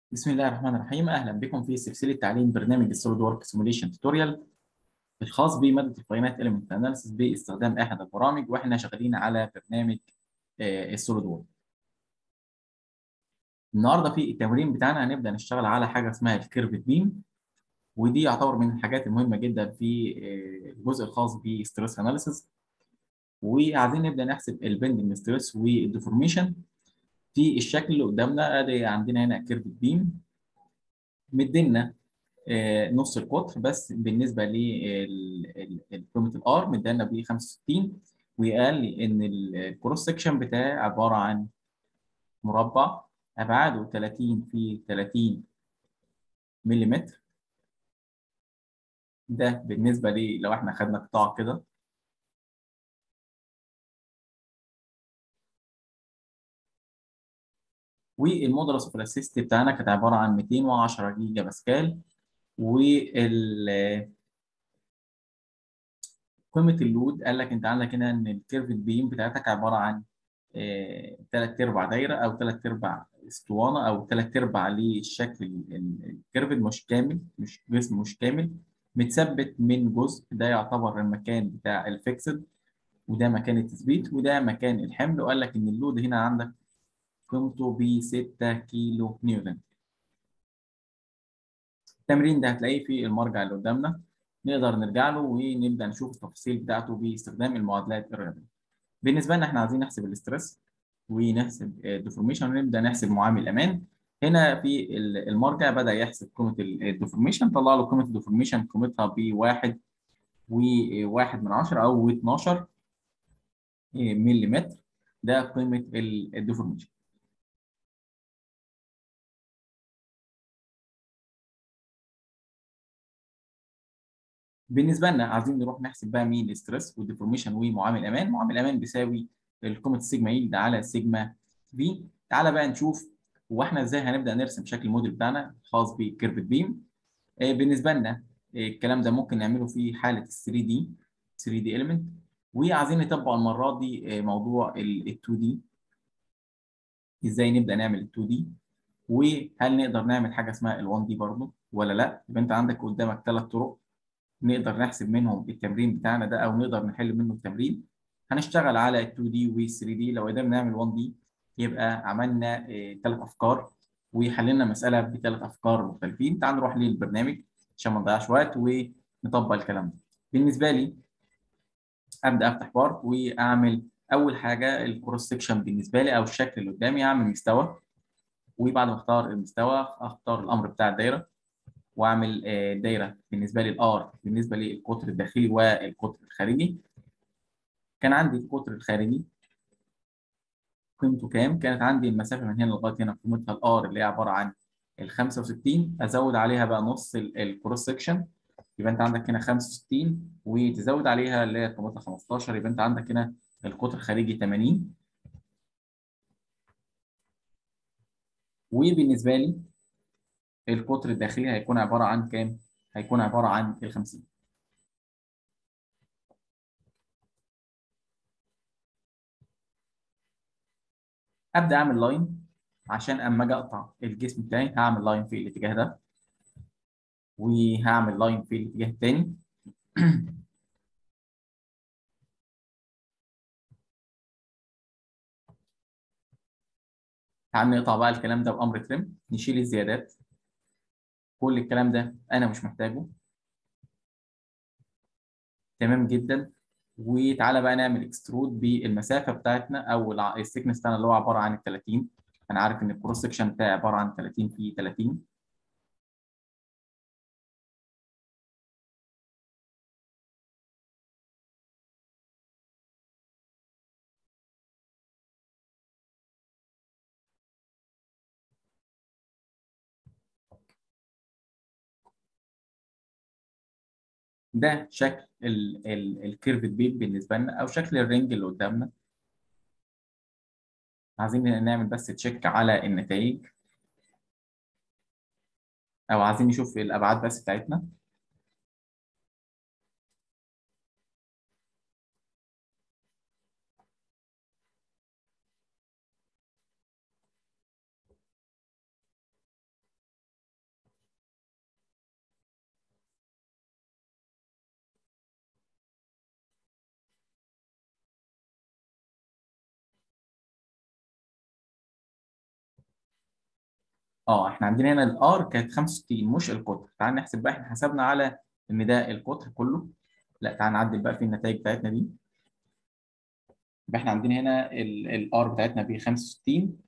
بسم الله الرحمن الرحيم اهلا بكم في سلسله تعليم برنامج السوليد ورك سيموليشن توتوريال الخاص بماده الفاينات اليمنت اناليسيس باستخدام احد البرامج واحنا شغالين على برنامج السوليد وورك النهارده في التمرين بتاعنا هنبدا نشتغل على حاجه اسمها الكيرف بيم ودي يعتبر من الحاجات المهمه جدا في الجزء الخاص بستريس اناليسيس وعايزين نبدا نحسب البندنج ستريس والديفورميشن في الشكل اللي قدامنا ادي عندنا هنا كيرف بيم مدينا نص القطر بس بالنسبه لقيمه الار مدينا ب 65 وقال لي ان الكروس سكشن بتاعي عباره عن مربع ابعاده 30 في 30 ملم ده بالنسبه لي لو احنا خدنا قطاع كده والمودولس اوف الاسيست بتاعنا كانت عباره عن 210 جيجا باسكال وال قيمه اللود قال لك انت عندك هنا ان الكيرف بيم بتاعتك عباره عن ثلاث ارباع دايره او ثلاث ارباع اسطوانه او ثلاث ارباع للشكل الكيرف مش كامل مش جسم مش كامل متثبت من جزء ده يعتبر المكان بتاع الفيكسد وده مكان التثبيت وده مكان الحمل وقال لك ان اللود هنا عندك قيمته ب 6 كيلو نيوتن التمرين ده هتلاقيه في المرجع اللي قدامنا نقدر نرجع له ونبدا نشوف التفاصيل بتاعته باستخدام المعادلات الرياضيه بالنسبه لنا احنا عايزين نحسب الاسترس ونحسب الديفورميشن ونبدا نحسب معامل الامان هنا في المرجع بدا يحسب قيمه الديفورميشن طلع له قيمه الديفورميشن قيمتها ب 1 و1 من 10 او 12 ملم ده قيمه الديفورميشن بالنسبه لنا عايزين نروح نحسب بقى مين الاسترس والديفورميشن ومعامل امان معامل امان بيساوي قيمه السيجما يلد على سيجما في تعالى بقى نشوف هو احنا ازاي هنبدا نرسم شكل الموديل بتاعنا الخاص بكيرف بيم آه بالنسبه لنا آه الكلام ده ممكن نعمله في حاله ال 3 دي 3 دي element وعايزين نطبق المره دي آه موضوع ال 2 دي ازاي نبدا نعمل ال 2 دي وهل نقدر نعمل حاجه اسمها ال 1 دي برضه ولا لا يبقى انت عندك قدامك ثلاث طرق نقدر نحسب منهم التمرين بتاعنا ده او نقدر نحل منه التمرين هنشتغل على 2 دي و 3 دي لو قدرنا نعمل 1 دي يبقى عملنا ثلاث افكار وحللنا مساله بثلاث افكار مختلفين تعال نروح للبرنامج عشان ما نضيعش وقت ونطبق الكلام ده بالنسبه لي ابدا افتح بار واعمل اول حاجه الكروس سكشن بالنسبه لي او الشكل اللي قدامي اعمل مستوى وبعد ما اختار المستوى اختار الامر بتاع الدايره واعمل دايره بالنسبه لي الار بالنسبه للقطر الداخلي والقطر الخارجي كان عندي القطر الخارجي قيمته كام؟ كانت عندي المسافه من هنا لغايه هنا قيمتها الار اللي هي عباره عن ال 65 ازود عليها بقى نص الكروس سكشن يبقى انت عندك هنا 65 وتزود عليها اللي هي قيمتها 15 يبقى انت عندك هنا القطر الخارجي 80 وبالنسبه لي القطر الداخلي هيكون عباره عن كام؟ هيكون عباره عن ال 50 ابدا اعمل لاين عشان اما اجي اقطع الجسم بتاعي هعمل لاين في الاتجاه ده وهعمل لاين في الاتجاه الثاني تعال نقطع بقى الكلام ده بامر ترم نشيل الزيادات كل الكلام ده انا مش محتاجه تمام جدا وتعالى بقى نعمل اكسترود بالمسافه بتاعتنا او السكنس بتاعنا اللي هو عباره عن ال 30 انا عارف ان الكروس سكشن بتاعي عباره عن 30 في 30 ده شكل الكيرف بيب بالنسبه لنا او شكل الرينج اللي قدامنا عايزين نعمل بس تشيك على النتائج او عايزين نشوف الابعاد بس بتاعتنا اه احنا عندنا هنا الار كانت 65 مش القطر تعال نحسب بقى احنا حسبنا على ان ده القطر كله لا تعال نعدل بقى في النتائج بتاعتنا دي يبقى احنا عندنا هنا الار بتاعتنا ب 65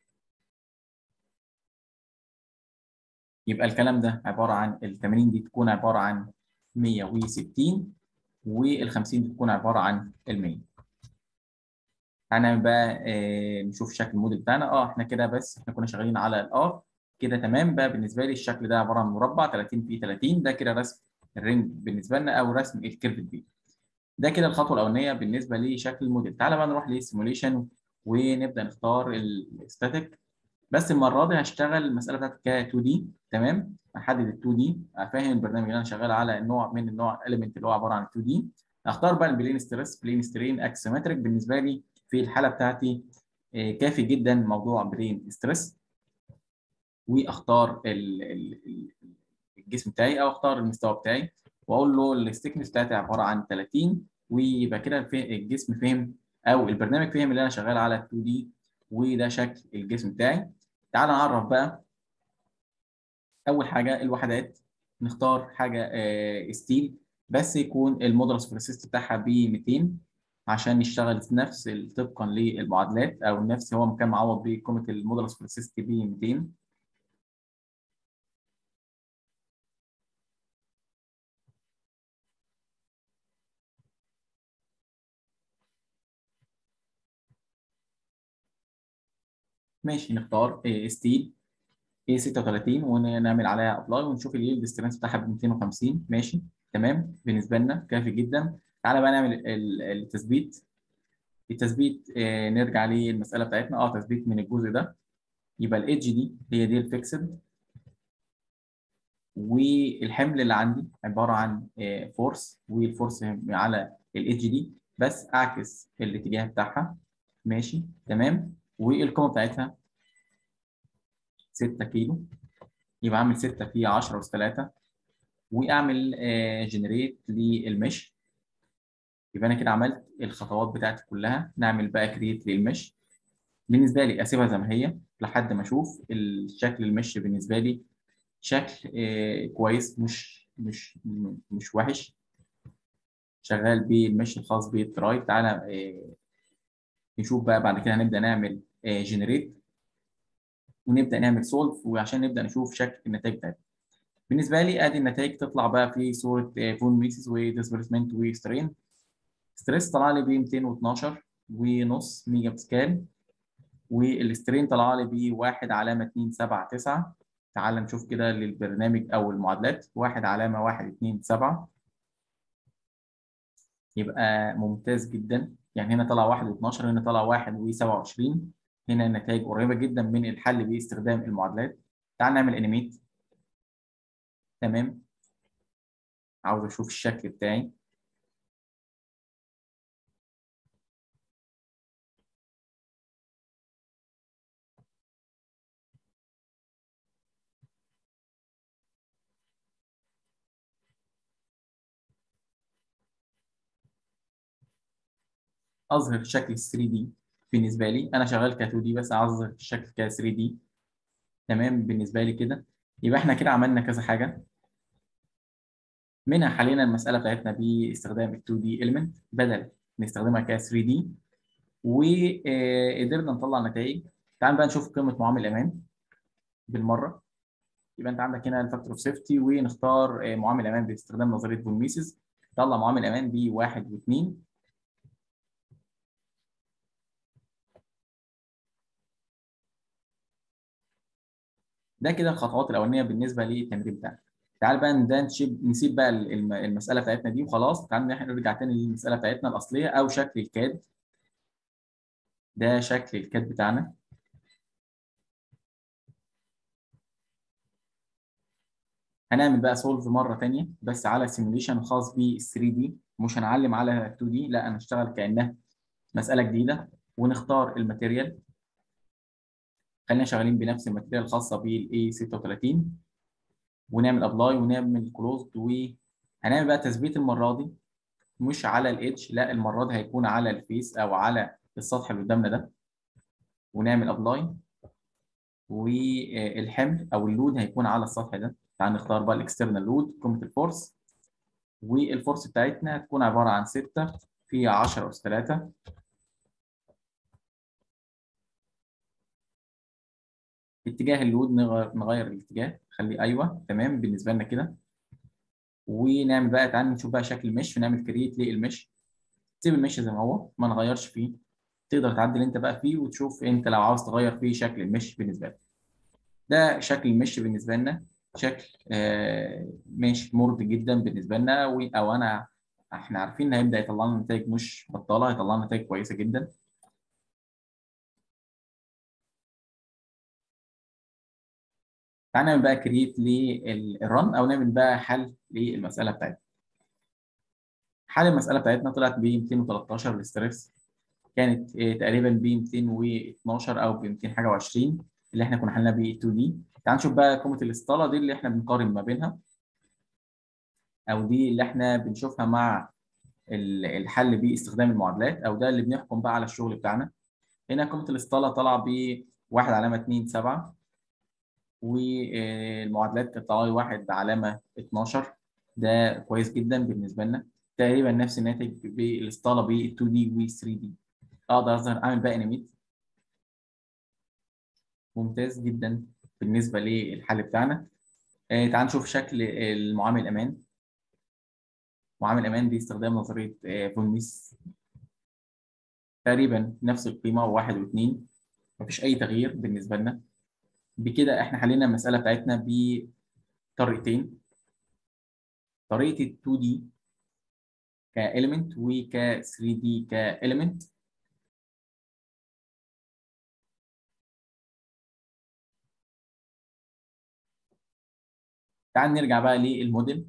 يبقى الكلام ده عباره عن ال 80 دي تكون عباره عن 160 وال 50 دي تكون عباره عن ال 100 هنعمل بقى آه نشوف شكل الموديل بتاعنا اه احنا كده بس احنا كنا شغالين على الار كده تمام بقى بالنسبه لي الشكل ده عباره عن مربع 30 في 30 ده كده رسم الرينج بالنسبه لنا او رسم الكيرف دي ده كده الخطوه الاولانيه بالنسبه لشكل الموديل تعالى بقى نروح للسيموليشن ونبدا نختار الاستاتيك بس المره دي هشتغل المساله بتاعتي ك 2 دي تمام احدد ال 2 دي افهم البرنامج اللي انا شغال على نوع من النوع اليمنت اللي هو عباره عن 2 دي اختار بقى البلين ستريس بلين سترين اكسيمتريك بالنسبه لي في الحاله بتاعتي كافي جدا موضوع بلين ستريس واختار الجسم بتاعي او اختار المستوى بتاعي واقول له الستيكنس بتاعتي عباره عن 30 ويبقى كده الجسم فهم او البرنامج فهم اللي انا شغال على 2 دي وده شكل الجسم بتاعي تعال نعرف بقى اول حاجه الوحدات نختار حاجه آه ستيل بس يكون المودرس بريسيست بتاعها ب 200 عشان نشتغل نفس طبقا للمعادلات او نفس هو كان معوض بقيمه المودرس بريسيست ب 200 ماشي نختار ستيل اي 36 ونعمل عليها ابلاي ونشوف اليلد سترينث بتاعها ب 250 ماشي تمام بالنسبه لنا كافي جدا تعالى بقى نعمل التثبيت التثبيت آه نرجع للمساله بتاعتنا اه تثبيت من الجزء ده يبقى الايدج دي هي دي الفيكسد والحمل اللي عندي عباره عن آه فورس والفورس على الايدج دي بس اعكس الاتجاه بتاعها ماشي تمام والقيمه بتاعتها 6 كيلو يبقى اعمل 6 في 10 اس 3 واعمل جنريت للمش يبقى انا كده عملت الخطوات بتاعتي كلها نعمل بقى كريت للمش بالنسبه لي اسيبها زي ما هي لحد ما اشوف الشكل المش بالنسبه لي شكل كويس مش مش مش وحش شغال بالمش الخاص بالتراي تعالى نشوف بقى بعد كده هنبدا نعمل جنريت ونبدا نعمل سولف وعشان نبدا نشوف شكل النتائج بتاعتنا بالنسبه لي ادي النتائج تطلع بقى في صوره فون ميسيس وديسبيسمنت وسترين ستريس طلع لي ب 212 ونص ميجا باسكال والسترين طلع لي ب 1 علامه 279 تعال نشوف كده للبرنامج او المعادلات 1 علامه 1 2 7 يبقى ممتاز جدا يعني هنا طلع 1 و12 هنا طلع 1 و27 هنا النتائج قريبه جدا من الحل باستخدام المعادلات تعال نعمل انيميت تمام عاوز اشوف الشكل بتاعي اظهر شكل 3 دي بالنسبه لي انا شغال ك 2 دي بس عاوز اظهر الشكل ك 3 دي تمام بالنسبه لي كده يبقى احنا كده عملنا كذا حاجه منها حلينا المساله بتاعتنا باستخدام ال 2 دي element بدل نستخدمها ك 3 دي وقدرنا نطلع نتائج تعال بقى نشوف قيمه معامل الامان بالمره يبقى انت عندك هنا الفاكتور اوف سيفتي ونختار معامل امان باستخدام نظريه فون ميسيس طلع معامل امان ب 1 و2 ده كده الخطوات الاولانيه بالنسبه للتمرين بتاعنا تعال بقى ده نسيب نسيب بقى المساله بتاعتنا دي وخلاص تعال نرجع تاني للمساله بتاعتنا الاصليه او شكل الكاد ده شكل الكاد بتاعنا هنعمل بقى سولف مره ثانيه بس على سيموليشن خاص بال 3 دي مش هنعلم على 2 دي لا انا هشتغل كانها مساله جديده ونختار الماتيريال خلينا شغالين بنفس الماتيريال الخاصه بالاي 36 ونعمل ابلاي ونعمل كلوزد وهنعمل بقى تثبيت المره دي مش على الاتش لا المره دي هيكون على الفيس او على السطح اللي قدامنا ده ونعمل ابلاي والحمل او اللود هيكون على السطح ده تعال نختار بقى الاكسترنال لود قيمه الفورس والفورس بتاعتنا هتكون عباره عن 6 في 10 اس 3 اتجاه اللود نغير, نغير الاتجاه خليه ايوه تمام بالنسبه لنا كده ونعمل بقى تعال نشوف بقى شكل المش ونعمل كرييت للمش سيب المش زي ما هو ما نغيرش فيه تقدر تعدل انت بقى فيه وتشوف انت لو عاوز تغير فيه شكل المش بالنسبه لك ده شكل المش بالنسبه لنا شكل آه ماشي مرضي جدا بالنسبه لنا او انا احنا عارفين ان هيبدا يطلع لنا نتائج مش بطاله هيطلع لنا نتائج كويسه جدا تعالى نعمل بقى كرييت للرن او نعمل بقى حل للمساله بتاعتنا حل المساله بتاعتنا طلعت ب 213 الاسترس كانت تقريبا ب 212 او ب 200 حاجه و20 اللي احنا كنا حلنا ب 2 دي تعال نشوف بقى قيمه الاسطاله دي اللي احنا بنقارن ما بينها او دي اللي احنا بنشوفها مع الحل باستخدام المعادلات او ده اللي بنحكم بقى على الشغل بتاعنا هنا قيمه الاسطاله طالعه ب 1 علامه 2 7 والمعادلات كانت طالعه واحد علامه 12 ده كويس جدا بالنسبه لنا تقريبا نفس الناتج بالاسطاله ب 2 دي و 3 دي اقدر اظهر اعمل بقى انيميت ممتاز جدا بالنسبه للحل بتاعنا آه تعال نشوف شكل المعامل الامان معامل الامان دي استخدام نظريه آه فون ميس تقريبا نفس القيمه واحد واثنين مفيش اي تغيير بالنسبه لنا بكده احنا حلينا المساله بتاعتنا بطريقتين طريقه ال 2 دي كاليمنت وك 3 دي كاليمنت تعال نرجع بقى للموديل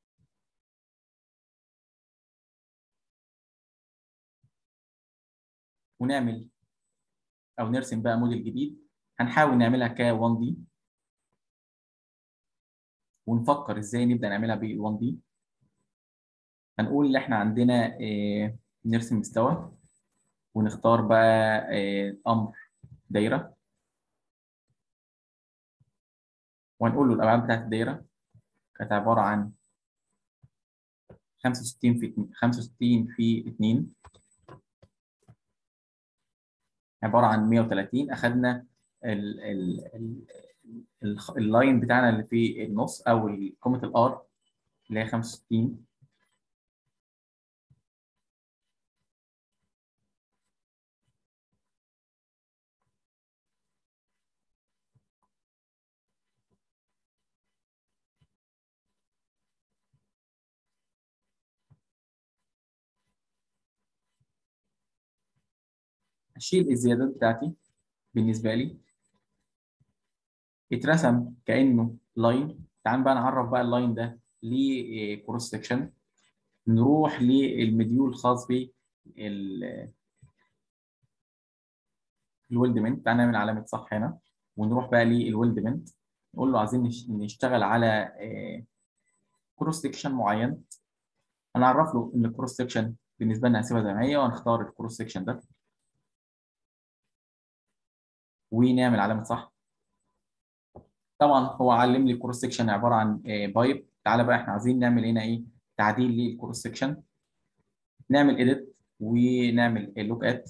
ونعمل او نرسم بقى موديل جديد هنحاول نعملها ك 1 دي ونفكر ازاي نبدا نعملها ب 1 دي هنقول ان احنا عندنا اه نرسم مستوى ونختار بقى اه امر دايره وهنقول له الابعاد بتاعت الدايره كانت عباره عن 65 في 65 في 2 عباره عن 130 اخذنا ال ال ال اللاين بتاعنا اللي في النص او قيمه الار اللي هي 65 اشيل الزيادات بتاعتي بالنسبه لي اترسم كانه لاين تعال بقى نعرف بقى اللاين ده ليه كروس سكشن نروح للمديول الخاص ب الويلدمنت تعال نعمل علامه صح هنا ونروح بقى للويلدمنت نقول له عايزين نشتغل على كروس سكشن معين هنعرف له ان الكروس سكشن بالنسبه لنا هسيبها زي ما هي وهنختار الكروس سكشن ده ونعمل علامه صح طبعا هو علم لي الكروس سكشن عباره عن بايب تعالى بقى احنا عايزين نعمل هنا ايه تعديل للكروس سكشن نعمل اديت ونعمل لوك ات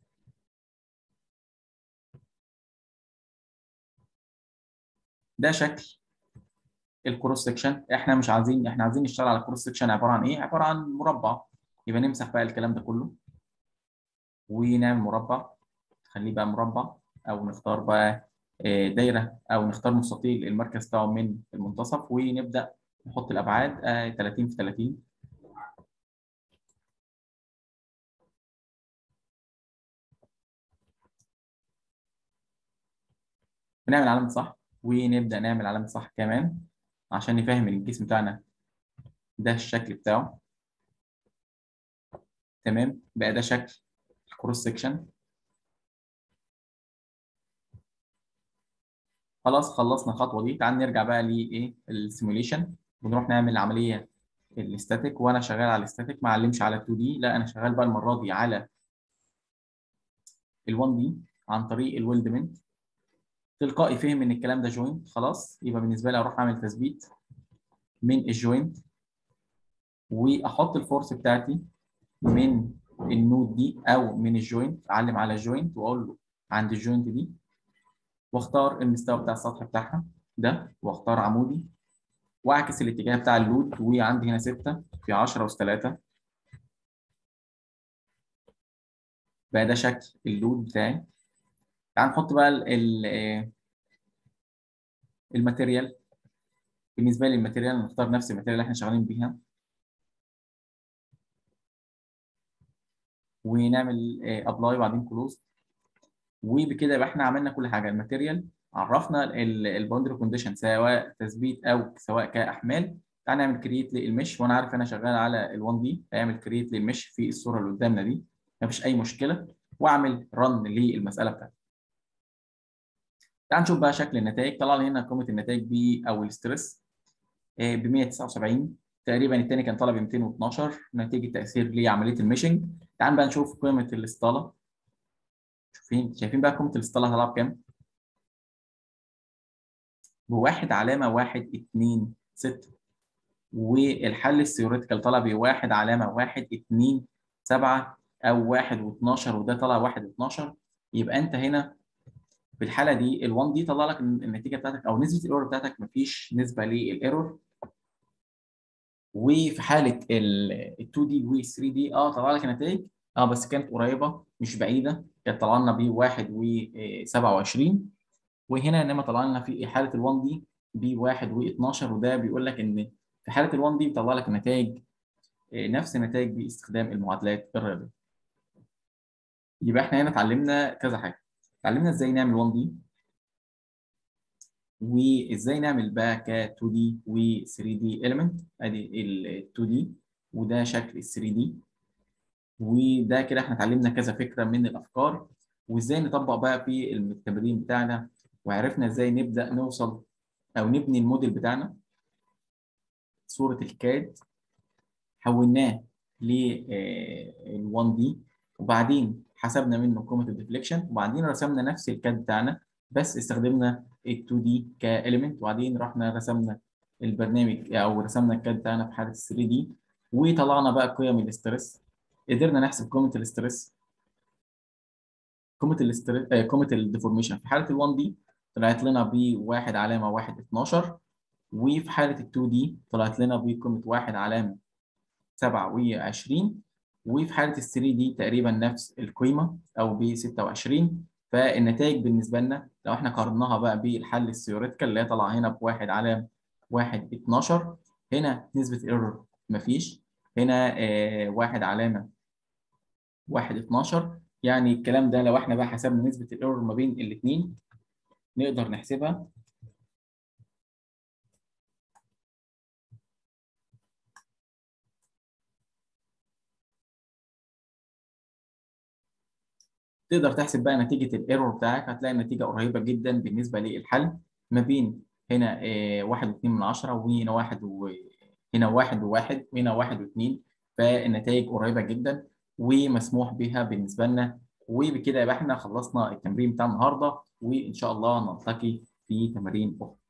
ده شكل الكروس سكشن احنا مش عايزين احنا عايزين نشتغل على الكروس سكشن عباره عن ايه عباره عن مربع يبقى نمسح بقى الكلام ده كله ونعمل مربع خليه بقى مربع او نختار بقى دايره او نختار مستطيل المركز بتاعه من المنتصف ونبدا نحط الابعاد 30 في 30 ونعمل علامه صح ونبدا نعمل علامه صح كمان عشان نفهم الجسم بتاعنا ده الشكل بتاعه تمام بقى ده شكل الكروس سكشن خلاص خلصنا الخطوه دي تعال نرجع بقى لايه السيموليشن ونروح نعمل عمليه الاستاتيك وانا شغال على الاستاتيك ما علمش على 2 دي لا انا شغال بقى المره دي على ال1 دي عن طريق الويلدمنت تلقائي فهم ان الكلام ده جوينت خلاص يبقى بالنسبه لي اروح اعمل تثبيت من الجوينت واحط الفورس بتاعتي من النود دي او من الجوينت اعلم على الجوينت واقول له عند الجوينت دي واختار المستوى بتاع السطح بتاعها ده واختار عمودي واعكس الاتجاه بتاع اللود وعندي هنا 6 في 10 اس 3 بقى ده شكل اللود بتاعي تعال نحط بقى ال ال الماتيريال بالنسبه لي الماتيريال نختار نفس الماتيريال اللي احنا شغالين بيها ونعمل ابلاي وبعدين كلوز وبكده يبقى احنا عملنا كل حاجه الماتيريال عرفنا الباوندري كونديشن سواء تثبيت او سواء كاحمال تعال نعمل كريت للمش وانا عارف انا شغال على ال1 دي اعمل كريت للمش في الصوره اللي قدامنا دي مفيش اي مشكله واعمل رن للمساله بتاعتي تعال نشوف بقى شكل النتائج طلع لي هنا قيمه النتائج ب او الستريس ب 179 تقريبا الثاني كان طالع ب 212 نتيجه تاثير لعمليه الميشنج تعال بقى نشوف قيمه الاسطاله شايفين شايفين بقى قيمه الاسطاله طالعه بكام؟ بواحد علامه 1 2 6 والحل الثيوريتيكال طالع بواحد علامه 1 2 7 او 1 و12 وده طلع 1 و12 يبقى انت هنا في الحاله دي ال1 دي طلع لك النتيجه بتاعتك او نسبه الايرور بتاعتك مفيش نسبه للايرور وفي حاله ال2 دي وال3 دي اه طلع لك النتائج اه بس كانت قريبه مش بعيده كانت طلع لنا ب 1 و27 وهنا انما طلع لنا في حاله ال1 دي ب 1 و12 وده بيقول لك ان في حاله ال1 دي بيطلع لك النتائج نفس النتائج باستخدام المعادلات الرياضيه يبقى احنا هنا اتعلمنا كذا حاجه اتعلمنا ازاي نعمل 1 دي وازاي نعمل بقى ك 2 دي و 3 دي element ادي ال 2 دي وده شكل ال 3 دي وده كده احنا اتعلمنا كذا فكره من الافكار وازاي نطبق بقى في التمرين بتاعنا وعرفنا ازاي نبدا نوصل او نبني الموديل بتاعنا صوره الكاد حولناه لل 1 دي وبعدين حسبنا منه قيمه الديفليكشن وبعدين رسمنا نفس الكاد بتاعنا بس استخدمنا ال 2 دي كاليمنت وبعدين رحنا رسمنا البرنامج او رسمنا الكاد بتاعنا في حاله 3 دي وطلعنا بقى قيم الاسترس قدرنا نحسب قيمه الاسترس قيمه الاسترس قيمه الديفورميشن في حاله ال 1 دي طلعت لنا ب 1 علامه 1 12 وفي حاله ال 2 دي طلعت لنا بقيمه 1 علامه 27 وفي حاله ال 3 دي تقريبا نفس القيمه او ب 26 فالنتائج بالنسبه لنا لو احنا قارناها بقى بالحل الثيوريتيكال اللي هي طالعه هنا بواحد علامه 1 12 هنا نسبه ايرور مفيش هنا آه واحد علامه 1 12 يعني الكلام ده لو احنا بقى حسبنا نسبه الايرور ما بين الاثنين نقدر نحسبها تقدر تحسب بقى نتيجه الايرور بتاعك هتلاقي النتيجه قريبه جدا بالنسبه للحل ما بين هنا آه واحد واتنين من عشرة وهنا واحد و هنا واحد وواحد وهنا واحد واثنين فالنتائج قريبه جدا ومسموح بها بالنسبه لنا وبكده يبقى احنا خلصنا التمرين بتاع النهارده وان شاء الله نلتقي في تمارين اخرى